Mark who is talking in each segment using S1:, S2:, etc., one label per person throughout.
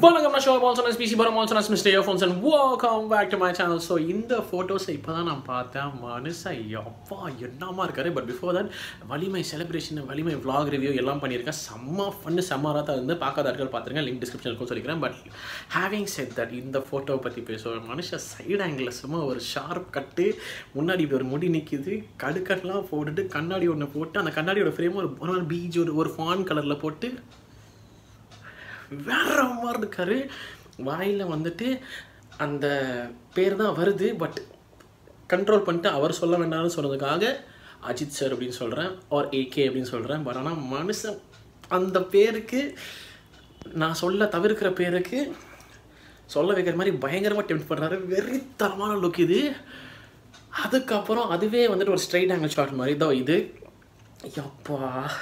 S1: வணக்கம் நான் show also ஸ்பீசி பரம் also mister earphones and welcome back to my channel so இந்த ஃபோட்டோஸை இப்போ தான் நான் பார்த்தேன் மனுஷன் அப்பா என்னமா இருக்காரு but before that Valimai celebration Valimai vlog review எல்லாம் பண்ணியிருக்கேன் செம்ம ஃபன்னு செம்ம ராத்தா இருந்து பார்க்காத ஆட்கள் பார்த்துருங்க லிங்க் டிஸ்கிரிப்ஷன் இருக்கும் சொல்லிக்கிறேன் பட் ஹேவிங் செட் தட் இந்த ஃபோட்டோவை பற்றி பேசுவேன் மனுஷன் சைடு ஆங்கிளில் சும்மா ஒரு ஷார்ப் கட்டு முன்னாடி இப்படி ஒரு முடி நிற்கிது கடுக்கட்லாம் போட்டுட்டு கண்ணாடி ஒன்று போட்டு அந்த கண்ணாடியோட ஃப்ரேம் ஒரு ஒரு பீச் ஒரு ஒரு ஃபான் கலரில் போட்டு வேற மாதிரி இருக்காரு வாயில் வந்துட்டு அந்த பேர் தான் வருது பட் கண்ட்ரோல் பண்ணிட்டு அவர் சொல்ல வேண்டாம்னு சொன்னதுக்காக அஜித் சார் அப்படின்னு சொல்கிறேன் ஆர் ஏகே அப்படின்னு சொல்கிறேன் பட் ஆனால் மனுஷன் அந்த பேருக்கு நான் சொல்ல தவிர்க்கிற பேருக்கு சொல்ல வைக்கிற மாதிரி பயங்கரமாக டெம்ட் பண்ணுறாரு வெறித்தரமான லுக் இது அதுக்கப்புறம் அதுவே வந்துட்டு ஒரு ஸ்ட்ரைட் ஆங்கிள் ஷாட் மாதிரி தான் இது யப்பா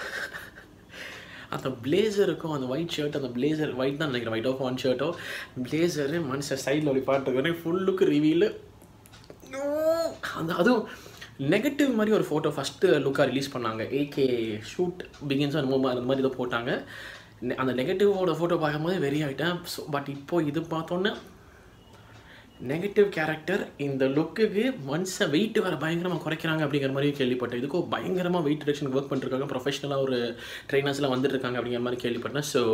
S1: அந்த பிளேசருக்கும் அந்த ஒயிட் ஷர்ட் அந்த பிளேசர் ஒயிட் தான் நினைக்கிறேன் ஒயிட் ஆஃப் ஒன் ஷர்ட்டோ பிளேசரு மனுஷன் சைடில் அப்படி பாட்டுருக்கேன் ஃபுல்லுக்கு ரிவீலு அந்த அதுவும் நெகட்டிவ் மாதிரி ஒரு ஃபோட்டோ ஃபஸ்ட்டு லுக்காக ரிலீஸ் பண்ணாங்க ஏகே ஷூட் பிகின்ஸ் அந்த மூமெண்ட் அந்த மாதிரி இதை போட்டாங்க நெ- அந்த நெகட்டிவோட ஃபோட்டோ பார்க்கும்போது வெறி ஆகிட்டேன் ஸோ பட் இப்போ இது பார்த்தோன்னே நெகட்டிவ் கேரக்டர் இந்த லுக்குக்கு மனுஷன் வெயிட் வேறு பயங்கரமாக குறைக்கிறாங்க அப்படிங்கிற மாதிரி கேள்விப்பட்டேன் இதுக்கும் பயங்கரமாக வெயிட் ரிடக்ஷன் ஒர்க் பண்ணிருக்காங்க ப்ரொஃபஷனலாக ஒரு ட்ரைனர்ஸ்லாம் வந்துட்டு இருக்காங்க அப்படிங்கிற மாதிரி கேள்விப்பட்டேன் ஸோ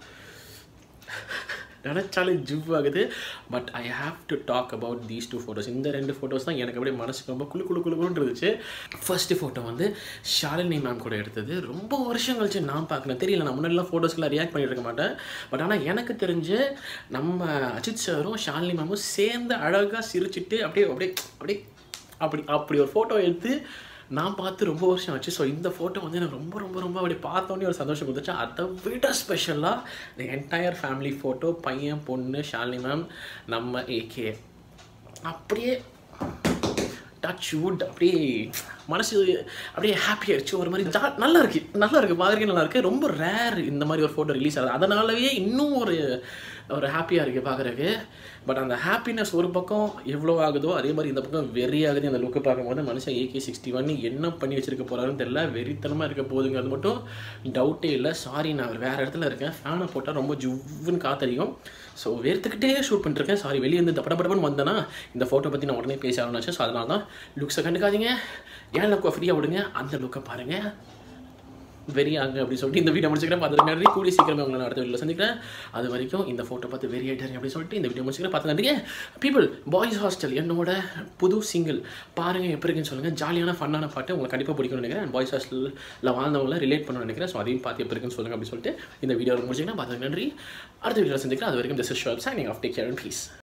S1: நினச்சாலே ஜிவ் ஆகுது but I have to talk about these two photos இந்த ரெண்டு ஃபோட்டோஸ் தான் எனக்கு அப்படியே மனசுக்கு ரொம்ப குளு குளு குளுன்னு இருந்துச்சு ஃபர்ஸ்ட் ஃபோட்டோ வந்து ஷாலினி மேம் கூட எடுத்தது ரொம்ப வருஷம் கழிச்சு நான் பார்க்கல தெரியல நான் முன்னாடிலாம் ஃபோட்டோஸ்க்குலாம் ரியாக்ட் பண்ணிட்டு இருக்க மாட்டேன் பட் ஆனால் எனக்கு தெரிஞ்சு நம்ம அஜித் சாரும் ஷாலினி மேமும் சேர்ந்து அழகாக சிரிச்சிட்டு அப்படியே அப்படியே அப்படியே அப்படி அப்படி ஒரு ஃபோட்டோ எடுத்து நான் பார்த்து ரொம்ப வருஷம் ஆச்சு ஸோ இந்த ஃபோட்டோ வந்து எனக்கு ரொம்ப ரொம்ப ரொம்ப அப்படி பார்த்தோன்னே ஒரு சந்தோஷம் கொடுத்துச்சு அதை விட ஸ்பெஷலாக இந்த என்டையர் ஃபேமிலி ஃபோட்டோ பையன் பொண்ணு ஷாலினி மேம் நம்ம ஏகே அப்படியே டச் வுட் அப்படியே மனசு அப்படியே ஹாப்பி ஆயிடுச்சு ஒரு மாதிரி ஜா- நல்லா இருக்கு நல்லா இருக்கு பார்க்கறதுக்கே நல்லா இருக்கு ரொம்ப ரேர் இந்த மாதிரி ஒரு ஃபோட்டோ ரிலீஸ் ஆகுது அதனாலவே இன்னும் ஒரு ஒரு ஹாப்பியாக இருக்குது பார்க்குறதுக்கு பட் அந்த ஹாப்பினஸ் ஒரு பக்கம் எவ்வளோ ஆகுதோ அதே மாதிரி இந்த பக்கம் வெறி ஆகுது அந்த லுக்கு பார்க்கும்போது மனுஷன் ஏகே சிக்ஸ்டி ஒன் என்ன பண்ணி வச்சிருக்க போறாருன்னு தெரியல வெறித்தனமாக இருக்க போகுதுங்கிறது மட்டும் டவுட்டே இல்லை சாரி நான் வேறு இடத்துல இருக்கேன் ஃபேனை போட்டால் ரொம்ப ஜுவ்வுன்னு காத்தடிக்கும் ஸோ வேர்த்துக்கிட்டே ஷூட் பண்ணிருக்கேன் சாரி வெளியே இருந்து படபடபன்னு வந்தேன்னா இந்த ஃபோட்டோ பற்றி நான் உடனே பேச ஆரம்பிச்சேன் ஸோ அதனால தான் லுக்ஸை கண்டுக்காதீங்க ஏன் லுக்கை ஃப்ரீயாக விடுங்க அந்த லுக்கை பாருங்கள் வெறி ஆகுங்க அப்படின்னு சொல்லிட்டு இந்த வீடியோ முடிச்சுக்கிறேன் பார்த்துட்டு நன்றி கூடிய சீக்கிரமே உங்களை நான் அடுத்த வீடியோ சந்திக்கிறேன் அது வரைக்கும் இந்த ஃபோட்டோ பார்த்து வெறி ஆகிட்டாரு அப்படின்னு சொல்லிட்டு இந்த வீடியோ முடிச்சுக்கிறேன் பார்த்து நன்றிங்க பீப்புள் பாய்ஸ் ஹாஸ்டல் என்னோட புது சிங்கிள் பாருங்கள் எப்படி இருக்குன்னு சொல்லுங்கள் ஜாலியான ஃபன்னான பாட்டு உங்களுக்கு கண்டிப்பாக பிடிக்கும்னு நினைக்கிறேன் பாய்ஸ் ஹாஸ்டலில் வாழ்ந்தவங்கள ரிலேட் பண்ண நினைக்கிறேன் ஸோ அதையும் பார்த்து எப்படி இருக்குன்னு சொல்லுங்கள் அப்படின்னு சொல்லிட்டு இந்த வீடியோ முடிச்சுக்கிறேன் பார்த்து நன்றி அடுத்த வீடியோ சந்திக்கிறேன் அது வரைக்கும் திஸ் இஸ் ஷோப் signing off take care and piece